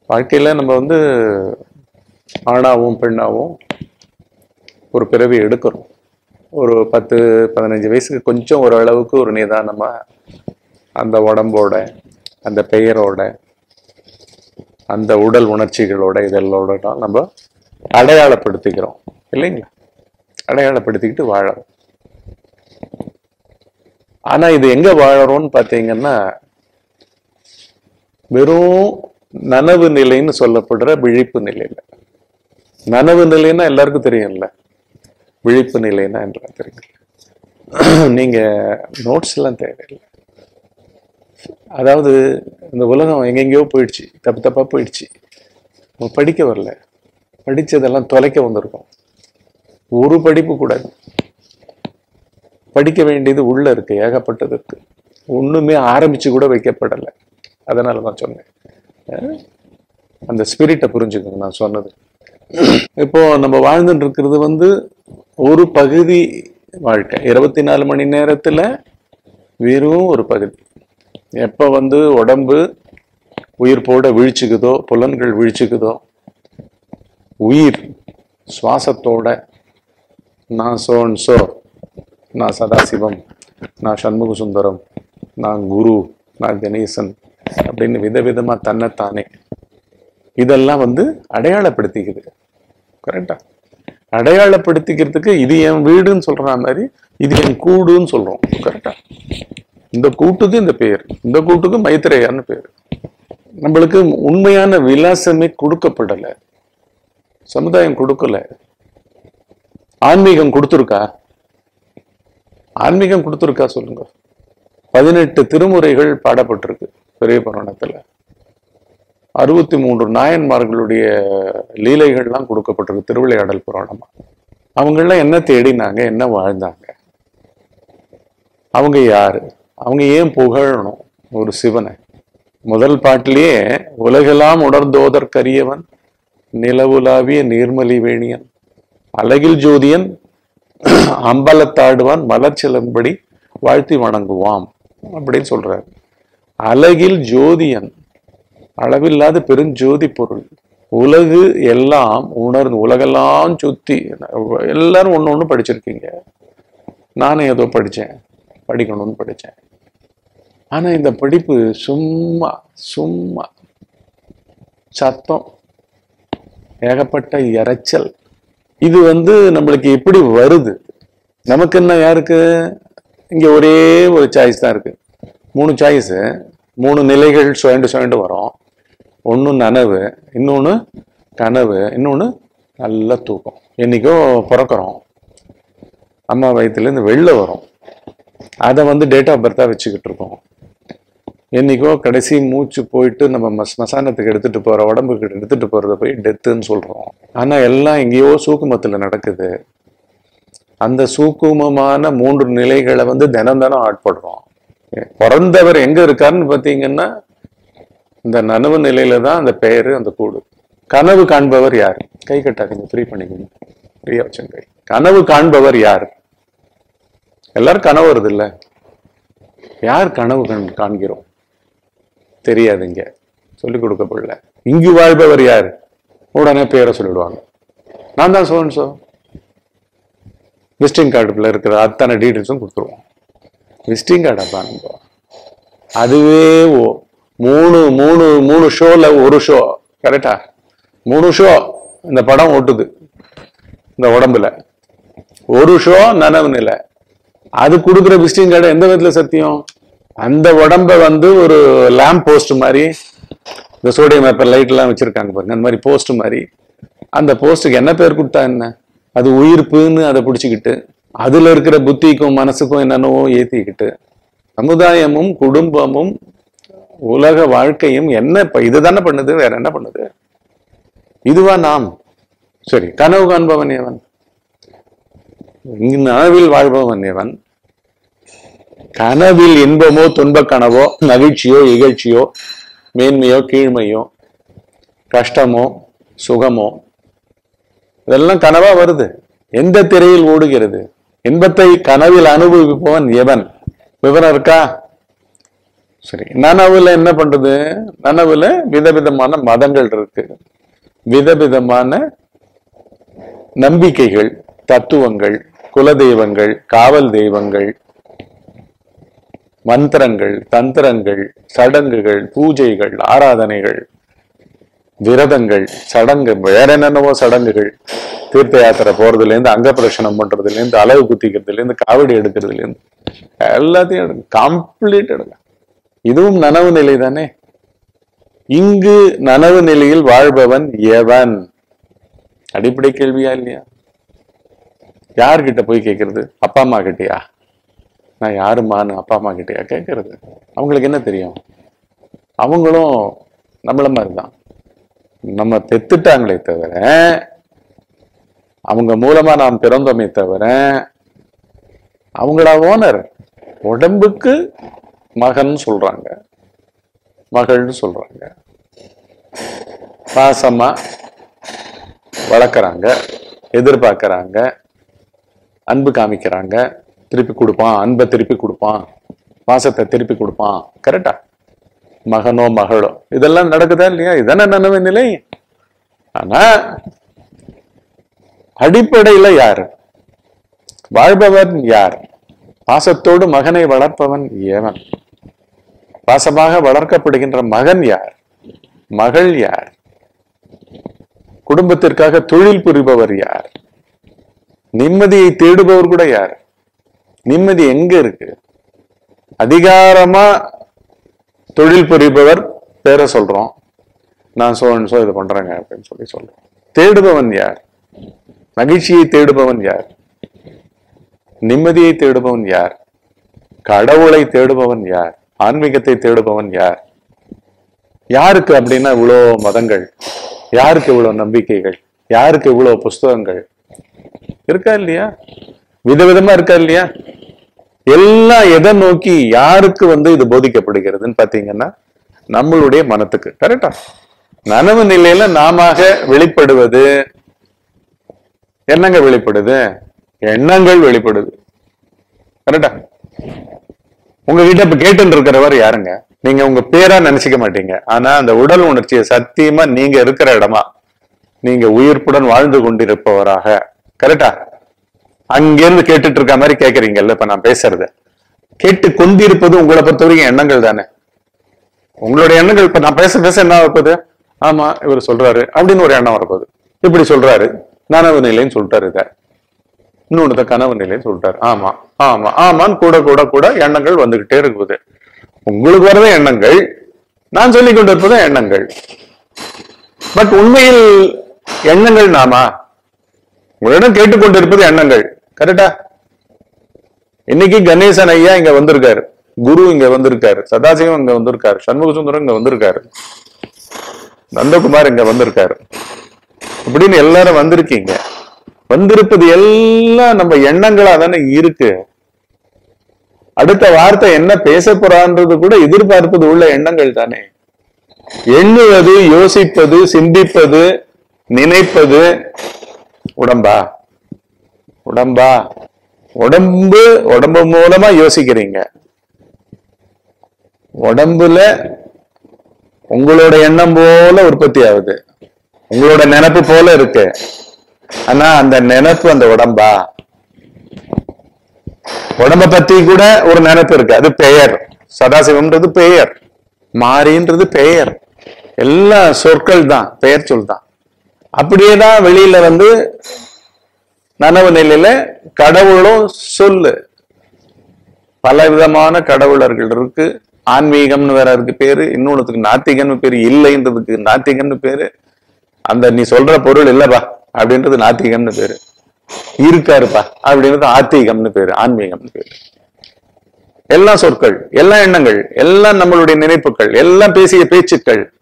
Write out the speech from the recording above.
வாழ்க்கையில நம்ம வந்து ஆணாவும் பெண்ணாவும் ஒரு பிறவி எடுக்கிறோம் ஒரு பத்து பதினஞ்சு வயசுக்கு கொஞ்சம் ஓரளவுக்கு ஒரு நிதானமா அந்த உடம்போட அந்த பெயரோட அந்த உடல் உணர்ச்சிகளோட இதெல்லோட தான் நம்ம அடையாளப்படுத்திக்கிறோம் இல்லைங்களா அடையாளப்படுத்திக்கிட்டு வாழறோம் ஆனா இது எங்க வாழறோம்னு பாத்தீங்கன்னா வெறும் நனவு நிலைன்னு சொல்லப்படுற விழிப்பு நிலையில நனவு நிலைன்னா எல்லாருக்கும் தெரியும்ல விழிப்பு நிலைன்னா எல்லாம் தெரியும் நீங்க நோட்ஸ் எல்லாம் தேவையில்லை அதாவது இந்த உலகம் எங்கெங்கேயோ போயிடுச்சு தப்பு தப்பா போயிடுச்சு நம்ம படிக்க வரல படிச்சதெல்லாம் தொலைக்க வந்திருக்கோம் ஒரு படிப்பு கூடாது படிக்க வேண்டியது உள்ள இருக்கு ஏகப்பட்டது இருக்கு ஒண்ணுமே ஆரம்பிச்சு கூட வைக்கப்படலை அதனால தான் சொன்னேன் அஹ் அந்த ஸ்பிரிட்டை புரிஞ்சுக்கோங்க நான் சொன்னது இப்போ நம்ம வாழ்ந்துட்டு இருக்கிறது வந்து ஒரு பகுதி வாழ்க்கை இருபத்தி நாலு மணி நேரத்துல வெறும் ஒரு பகுதி எப்ப வந்து உடம்பு உயிர் போட வீழ்ச்சிக்குதோ புலன்கள் வீழ்ச்சிக்குதோ உயிர் சுவாசத்தோட நான் சோன் சோ நான் சதாசிவம் நான் சண்முக சுந்தரம் நான் குரு நான் கணேசன் அப்படின்னு விதவிதமா தன்னைத்தானே இதெல்லாம் வந்து அடையாளப்படுத்திக்குது கரெக்டா அடையாளப்படுத்திக்கிறதுக்கு இது என் வீடுன்னு சொல்ற மாதிரி இது என் கூடுன்னு சொல்றோம் கரெக்டா இந்த கூட்டுக்கு இந்த பேர் இந்த கூட்டுக்கு மைத்ரேயான்னு பேர் நம்மளுக்கு உண்மையான விலாசமே கொடுக்கப்படல சமுதாயம் கொடுக்கல ஆன்மீகம் கொடுத்துருக்கா ஆன்மீகம் கொடுத்துருக்கா சொல்லுங்க பதினெட்டு திருமுறைகள் பாடப்பட்டிருக்கு பெரிய புராணத்துல அறுபத்தி மூன்று நாயன்மார்களுடைய லீலைகள்லாம் கொடுக்கப்பட்டிருக்கு திருவிளையாடல் புராணமா அவங்கெல்லாம் என்ன தேடினாங்க என்ன வாழ்ந்தாங்க அவங்க யாரு அவங்க ஏன் புகழணும் ஒரு சிவனை முதல் பாட்டிலேயே உலகெல்லாம் உணர்ந்தோதற்கரியவன் நிலவுலாவிய நீர்மலி வேணியன் அழகில் ஜோதியன் அம்பலத்தாடுவான் மலர்ச்சிலம்படி வாழ்த்தி வணங்குவாம் அப்படின்னு சொல்றாரு அழகில் ஜோதியன் அளவில்லாத பெருஞ்சோதி பொருள் உலகு எல்லாம் உணர்ந்து உலகெல்லாம் சுத்தி எல்லாரும் ஒண்ணு ஒண்ணு படிச்சிருக்கீங்க நானும் ஏதோ படிச்சேன் படிக்கணும்னு படிச்சேன் ஆனா இந்த படிப்பு சும்மா சும்மா சத்தம் ஏகப்பட்ட இரைச்சல் இது வந்து நம்மளுக்கு எப்படி வருது நமக்கு என்ன யாருக்கு இங்க ஒரே ஒரு சாய்ஸ் தான் இருக்கு மூணு சாய்ஸ் மூணு நிலைகள் சுயண்டு சுயண்டு வரும் ஒன்று நனவு இன்னொன்று கனவு இன்னொன்று நல்ல தூக்கம் என்னைக்கோ பிறக்கிறோம் அம்மா வயிற்றுலேருந்து வெளில வரும் அதை வந்து டேட் ஆஃப் பர்த்தாக வச்சுக்கிட்டு இருக்கோம் என்னைக்கோ கடைசி மூச்சு போயிட்டு நம்ம மஸ் மசானத்துக்கு எடுத்துட்டு போற உடம்புக்கு எடுத்துட்டு போறத போய் டெத்துன்னு சொல்றோம் ஆனா எல்லாம் எங்கேயோ சூக்குமத்துல நடக்குது அந்த சூக்குமமான மூன்று நிலைகளை வந்து தினம் தினம் ஆட்படுறோம் பிறந்தவர் எங்க இருக்காருன்னு பாத்தீங்கன்னா இந்த நனவு நிலையில தான் அந்த பெயரு அந்த கூடு கனவு காண்பவர் யார் கை கட்டாதீங்க ஃப்ரீ பண்ணிக்கோங்க ஃப்ரீயா வச்சுங்க கை கனவு காண்பவர் யார் எல்லாரும் கனவு வருது இல்ல யார் கனவு கண் காண்கிறோம் தெரியாதுங்க சொல்லிக் கொடுக்கப்படல இங்கு வாழ்பவர் யார் உடனே பேரை சொல்லிடுவாங்க நான் தான் சோன் சோ விசிட்டிங் கார்டுல இருக்கிற அத்தனை டீட்டெயில்ஸும் கொடுத்துருவோம் விசிட்டிங் கார்டை பாருங்க அதுவே ஓ மூணு மூணு மூணு ஷோல ஒரு ஷோ கரெக்டா மூணு ஷோ இந்த படம் ஓட்டுது இந்த உடம்புல ஒரு ஷோ நனவு நிலை அது கொடுக்குற விசிட்டிங் கார்டு எந்த விதத்துல சத்தியம் அந்த உடம்ப வந்து ஒரு லேம்ப் போஸ்ட் மாதிரி இந்த சோடியம் பேப்பர் லைட் எல்லாம் வச்சிருக்காங்க பாருங்க அந்த மாதிரி போஸ்ட் மாதிரி அந்த போஸ்ட்டுக்கு என்ன பேர் கொடுத்தா என்ன அது உயிர்ப்புன்னு அதை பிடிச்சிக்கிட்டு அதுல இருக்கிற புத்திக்கும் மனசுக்கும் என்னென்னவோ ஏத்திக்கிட்டு சமுதாயமும் குடும்பமும் உலக வாழ்க்கையும் என்ன இப்ப இதுதானே பண்ணுது வேற என்ன பண்ணுது இதுவா நாம் சரி கனவு காண்பவன் எவன் இங்கு நனவில் வாழ்பவன் எவன் கனவில் இன்பமோ துன்பக் கனவோ மகிழ்ச்சியோ இகழ்ச்சியோ மேன்மையோ கீழ்மையோ கஷ்டமோ சுகமோ இதெல்லாம் கனவா வருது எந்த திரையில் ஓடுகிறது இன்பத்தை கனவில் அனுபவிப்பவன் எவன் விவரம் இருக்கா சரி நனவுல என்ன பண்றது நனவுல விதவிதமான மதங்கள் இருக்கு விதவிதமான நம்பிக்கைகள் தத்துவங்கள் குலதெய்வங்கள் காவல் தெய்வங்கள் மந்திரங்கள் தந்திரங்கள் சடங்குகள் பூஜைகள் ஆராதனைகள் விரதங்கள் சடங்கு வேற என்னென்னவோ சடங்குகள் தீர்த்த யாத்திரை போறதுல இருந்து அங்க பிரசனம் பண்றதுல இருந்து அளவு குத்திக்கிறதுல இருந்து காவடி எடுக்கிறதுல இருந்து எல்லாத்தையும் எடுங்க கம்ப்ளீட் எடுங்க இதுவும் நனவு நிலை தானே இங்கு நனவு நிலையில் வாழ்பவன் எவன் அடிப்படை கேள்வியா இல்லையா யார்கிட்ட போய் கேட்கறது அப்பா அம்மா கிட்டயா நான் யாருமான்னு அப்பா அம்மா கிட்டயா கேட்கறது அவங்களுக்கு என்ன தெரியும் அவங்களும் நம்மள மாதிரி தான் நம்ம பெத்துட்டாங்களே தவிர அவங்க மூலமா நாம் பிறந்தோமே தவிர அவங்களா ஓனர் உடம்புக்கு மகன் சொல்றாங்க மகள்னு சொல்றாங்க பாசமா வளர்க்குறாங்க எதிர்பார்க்கறாங்க அன்பு காமிக்கிறாங்க திருப்பி கொடுப்பான் அன்பை திருப்பி கொடுப்பான் பாசத்தை திருப்பி கொடுப்பான் கரெக்டா மகனோ மகளோ இதெல்லாம் நடக்குதா இல்லையா இதானே நனவு நிலை ஆனா அடிப்படையில யாரு வாழ்பவன் யார் பாசத்தோடு மகனை வளர்ப்பவன் ஏவன் பாசமாக வளர்க்கப்படுகின்ற மகன் யார் மகள் யார் குடும்பத்திற்காக தொழில் புரிபவர் யார் நிம்மதியை தேடுபவர் கூட யார் நிம்மதி எங்க இருக்கு அதிகாரமா தொழில் புரிபவர் பேரை சொல்றோம் நான் சோ சோ இது பண்றேங்க அப்படின்னு சொல்லி சொல்றோம் தேடுபவன் யார் மகிழ்ச்சியை தேடுபவன் யார் நிம்மதியை தேடுபவன் யார் கடவுளை தேடுபவன் யார் ஆன்மீகத்தை தேடுபவன் யார் யாருக்கு அப்படின்னா இவ்வளோ மதங்கள் யாருக்கு இவ்வளவு நம்பிக்கைகள் யாருக்கு இவ்வளவு புஸ்தகங்கள் இருக்கா இல்லையா விதவிதமா இருக்கா இல்லையா எல்லாம் எதை நோக்கி யாருக்கு வந்து இது போதிக்கப்படுகிறதுன்னு பாத்தீங்கன்னா நம்மளுடைய மனத்துக்கு கரெக்டா நனவு நிலையில நாம வெளிப்படுவது என்னங்க வெளிப்படுது எண்ணங்கள் வெளிப்படுது கரெக்டா உங்ககிட்ட இப்ப கேட்டு இருக்கிறவர் யாருங்க நீங்க உங்க பேரா நினைச்சுக்க மாட்டீங்க ஆனா அந்த உடல் உணர்ச்சியை சத்தியமா நீங்க இருக்கிற இடமா நீங்க உயிர்ப்புடன் வாழ்ந்து கொண்டிருப்பவராக கரெக்டா அங்கிருந்து கேட்டுட்டு இருக்க மாதிரி கேக்குறீங்கல்ல இப்ப நான் பேசுறது கேட்டு கொண்டிருப்பது உங்களை பொறுத்த வரைக்கும் எண்ணங்கள் தானே உங்களுடைய எண்ணங்கள் இப்ப நான் பேச பேச என்ன வரப்போகுது ஆமா இவர் சொல்றாரு அப்படின்னு ஒரு எண்ணம் வரப்போகுது இப்படி சொல்றாரு நனவு நிலைன்னு சொல்லிட்டாரு இத இன்னொன்னு கனவு நிலைன்னு சொல்லிட்டாரு ஆமா ஆமா ஆமான்னு கூட கூட கூட எண்ணங்கள் வந்துகிட்டே இருக்குது உங்களுக்கு வரத எண்ணங்கள் நான் சொல்லிக் கொண்டிருப்பது எண்ணங்கள் பட் உண்மையில் எண்ணங்கள் நாமா உங்களிடம் கேட்டுக்கொண்டிருப்பது எண்ணங்கள் கரெக்டா இன்னைக்கு கணேசன் ஐயா இங்க வந்திருக்காரு குரு இங்க வந்திருக்காரு சதாசிவம் இங்க வந்திருக்காரு சண்முக சுந்தரம் இங்க வந்திருக்காரு நந்தகுமார் இங்க வந்திருக்காரு இப்படின்னு எல்லாரும் வந்திருக்கீங்க வந்திருப்பது எல்லாம் நம்ம எண்ணங்களா தானே இருக்கு அடுத்த வார்த்தை என்ன பேச போறான்றது கூட எதிர்பார்ப்பது உள்ள எண்ணங்கள் தானே எண்ணுவது யோசிப்பது சிந்திப்பது நினைப்பது உடம்பா உடம்பா உடம்பு உடம்பு மூலமா யோசிக்கிறீங்க உடம்புல உங்களோட எண்ணம் போல உற்பத்தி ஆகுது உங்களோட நினைப்பு போல இருக்கு ஆனா அந்த நினைப்பு அந்த உடம்பா உடம்ப பத்தி கூட ஒரு நினைப்பு இருக்கு அது பெயர் சதாசிவம்ன்றது பெயர் மாறின்றது பெயர் எல்லா சொற்கள் தான் பெயர் சொல் தான் அப்படியே தான் வெளியில வந்து நனவு நிலையில கடவுளும் சொல்லு பல விதமான கடவுளர்கள் இருக்கு ஆன்மீகம்னு வேற இருக்கு பேரு இன்னொன்னுக்கு நாத்திகன்னு பேரு இல்லைன்றதுக்கு நாத்திகன்னு பேரு அந்த நீ சொல்ற பொருள் இல்லப்பா அப்படின்றது நாத்திகம்னு பேரு இருக்காருப்பா அப்படின்றது ஆத்திகம்னு பேரு ஆன்மீகம்னு பேரு எல்லா சொற்கள் எல்லா எண்ணங்கள் எல்லாம் நம்மளுடைய நினைப்புகள் எல்லாம் பேசிய பேச்சுக்கள்